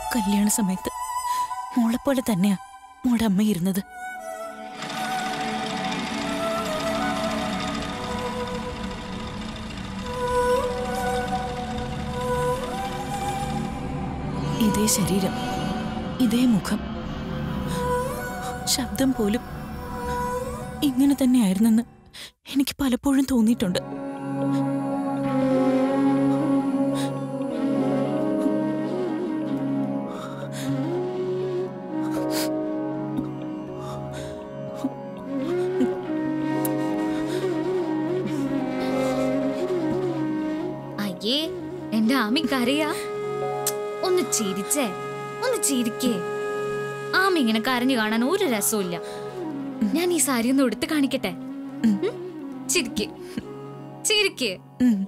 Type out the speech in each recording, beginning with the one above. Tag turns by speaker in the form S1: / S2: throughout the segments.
S1: കല്യാണ സമയത്ത് മോളെപ്പോലെ തന്നെയാ മോളുടെ അമ്മ ഇരുന്നത് ഇതേ ശരീരം ഇതേ മുഖം ശബ്ദം പോലും ഇങ്ങനെ തന്നെയായിരുന്നെന്ന് എനിക്ക് പലപ്പോഴും തോന്നിയിട്ടുണ്ട്
S2: അയ്യേ എന്റെ ആമി കരയാ ഒന്ന് ചിരിച്ചേ ഒന്ന് ചിരിക്കേ ആമി ഇങ്ങനെ കരഞ്ഞു കാണാൻ ഒരു രസമില്ല ഞാൻ ഈ സാരി ഒന്ന് എടുത്ത് കാണിക്കട്ടെ ഉം? ചിരിക്ക് ചിരിക്ക്
S1: ഉം.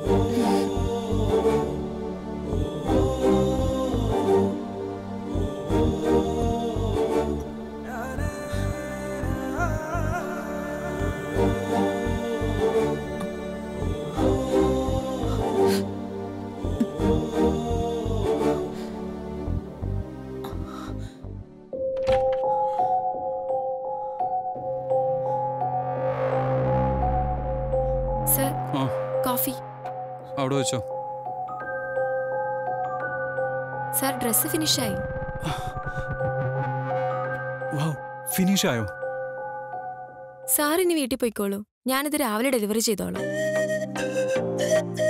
S3: സർ
S4: ആ
S3: കോഫി
S4: അവിടെ വെച്ചോ
S3: സർ ഡ്രസ്സ് ഫിനിഷായി
S4: വാവ് ഫിനിഷ് ആയോ
S3: സാർ ഇനി വീട്ടിൽ പോയിക്കോളൂ ഞാനിത് രാവിലെ ഡെലിവറി ചെയ്തോളാം